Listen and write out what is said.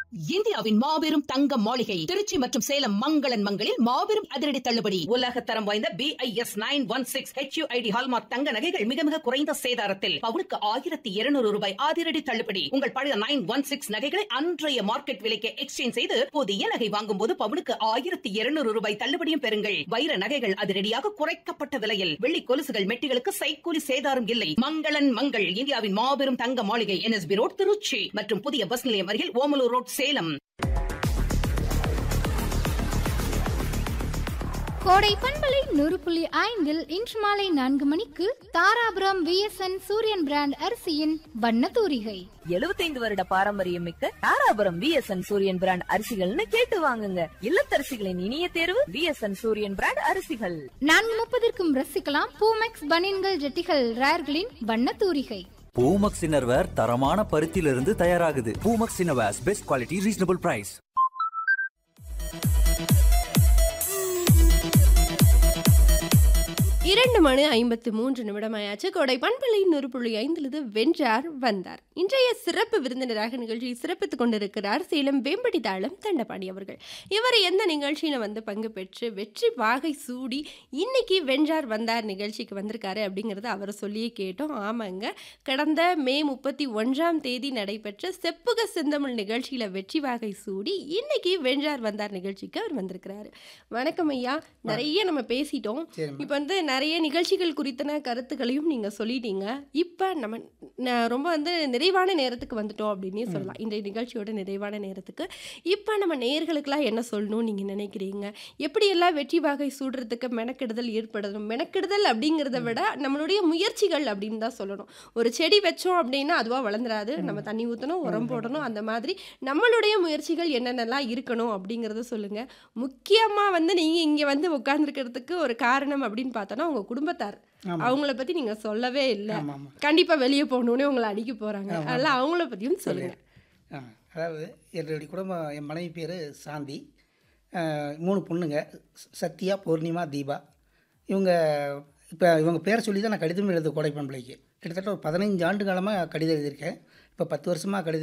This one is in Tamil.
இந்தியாவின் மாபெரும் தங்க மாளிகை திருச்சி மற்றும் சேலம் மங்களன் மங்களில் மாபெரும் அதிரடி தள்ளுபடி உலக தரம் வாய்ந்த B I S nine one six H ID hallmark தங்க நகைகள் மிக மிக குறைந்த சேதாரத்தில் பவுனுக்கு ஆயிரத்தி இருநூறு ரூபாய் அதிரடி தள்ளுபடி உங்கள் பழைய நைன் ஒன் சிக்ஸ் நகைகளை அன்றைய மார்க்கெட் விலைக்கு எக்ஸ்சேஞ்ச் செய்து புதிய நகை வாங்கும் போது பவுனுக்கு ஆயிரத்தி இருநூறு ரூபாய் தள்ளுபடியும் பெறுங்கள் வைர நகைகள் அதிரடியாக குறைக்கப்பட்ட விலையில் வெள்ளி கொலுசுகள் மெட்டிகளுக்கு சைக்கூலி சேதாரம் இல்லை மங்களன் மங்கள் இந்தியாவின் மாபெரும் தங்க மாளிகை என்எஸ்பி ரோட் திருச்சி மற்றும் புதிய பஸ் நிலையம் அருகில் ஓமலூர் ரோட் சேலம் கோடை பண்பலை நூறு புள்ளி ஐந்தில் இன்று மாலை நான்கு மணிக்கு தாராபுரம் விஎஸ்என் சூரியன் பிராண்ட் அரிசியின் வண்ண தூரிகை எழுபத்தைந்து வருட பாரம்பரியம் மிக்க தாராபுரம் விஎஸ்என் சூரியன் பிராண்ட் அரிசிகள்னு கேட்டு வாங்குங்க இல்லத்தரசிகளின் இனிய தேர்வு விஎஸ்என் சூரியன் பிராண்ட் அரிசிகள் நான்கு முப்பதற்கும் ரசிக்கலாம் பூமெக்ஸ் பனியன்கள் ஜெட்டிகள் ரேர்களின் வண்ண தூரிகை பூமக்ஸ் இன்னர்வேர் தரமான பருத்தியிலிருந்து தயாராகுது Poomex innerwears best quality reasonable price இரண்டு மணி ஐம்பத்து மூன்று நிமிடமாயாச்சு கோடை பண்பலை நூறு புள்ளி ஐந்திலிருந்து வென்றார் வந்தார் இன்றைய சிறப்பு விருந்தினராக நிகழ்ச்சியை சிறப்பித்துக் கொண்டிருக்கிறார் சேலம் வேம்படி தாளம் தண்டபாணி அவர்கள் இவர் எந்த நிகழ்ச்சியில வந்து பங்கு பெற்று வெற்றி வாகை சூடி இன்னைக்கு வென்றார் வந்தார் நிகழ்ச்சிக்கு வந்திருக்காரு அப்படிங்கிறத அவர் சொல்லியே கேட்டோம் ஆமாங்க கடந்த மே முப்பத்தி ஒன்றாம் தேதி நடைபெற்ற செப்புக செந்தமிழ் நிகழ்ச்சியில வெற்றி வாகை சூடி இன்னைக்கு வென்றார் வந்தார் நிகழ்ச்சிக்கு அவர் வந்திருக்கிறாரு வணக்கம் ஐயா நிறைய நம்ம பேசிட்டோம் இப்போ வந்து நிறைய நிகழ்ச்சிகள் குறித்தன கருத்துக்களையும் நீங்கள் சொல்லிட்டீங்க இப்போ நம்ம ந- ரொம்ப வந்து நிறைவான நேரத்துக்கு வந்துட்டோம் அப்படின்னே சொல்லலாம் இந்த நிகழ்ச்சியோட நிறைவான நேரத்துக்கு இப்போ நம்ம நேயர்களுக்கெல்லாம் என்ன சொல்லணும்னு நீங்கள் நினைக்கிறீங்க எப்படியெல்லாம் வெற்றி வாகை சூடுறதுக்கு மெனக்கெடுதல் ஏற்படணும் மெனக்கெடுதல் அப்படிங்கிறத விட நம்மளுடைய முயற்சிகள் அப்படின்னு தான் சொல்லணும் ஒரு செடி வச்சோம் அப்படின்னா அதுவாக வளர்ந்துராது நம்ம தண்ணி ஊற்றணும் உரம் போடணும் அந்த மாதிரி நம்மளுடைய முயற்சிகள் என்னென்னலாம் இருக்கணும் அப்படிங்கிறத சொல்லுங்கள் முக்கியமாக வந்து நீங்கள் இங்கே வந்து உட்கார்ந்துருக்கிறதுக்கு ஒரு காரணம் அப்படின்னு பார்த்தோன்னா உங்கள் குடும்பத்தார் ஆமா. அவங்கள பற்றி நீங்கள் சொல்லவே இல்லை ஆமா, ஆமா. கண்டிப்பாக வெளியே போகணுன்னே உங்களை அடிக்க போகிறாங்க அதெல்லாம் அவங்கள பற்றியும் சொல்லுங்கள் ஆ, அதாவது என்னுடைய குடும்பம் என் மனைவி பேர் சாந்தி ஆ, மூணு பொண்ணுங்க ச- சத்யா பூர்ணிமா தீபா இவங்க இப்போ இவங்க பேரை சொல்லி தான் நான் கடிதம் எழுத கோடை பண்பலைக்கு கிட்டத்தட்ட ஒரு பதினைஞ்சு ஆண்டு காலமாக கடிதம் எழுதியிருக்கேன் இப்போ பத்து வருஷமாக கடிதம்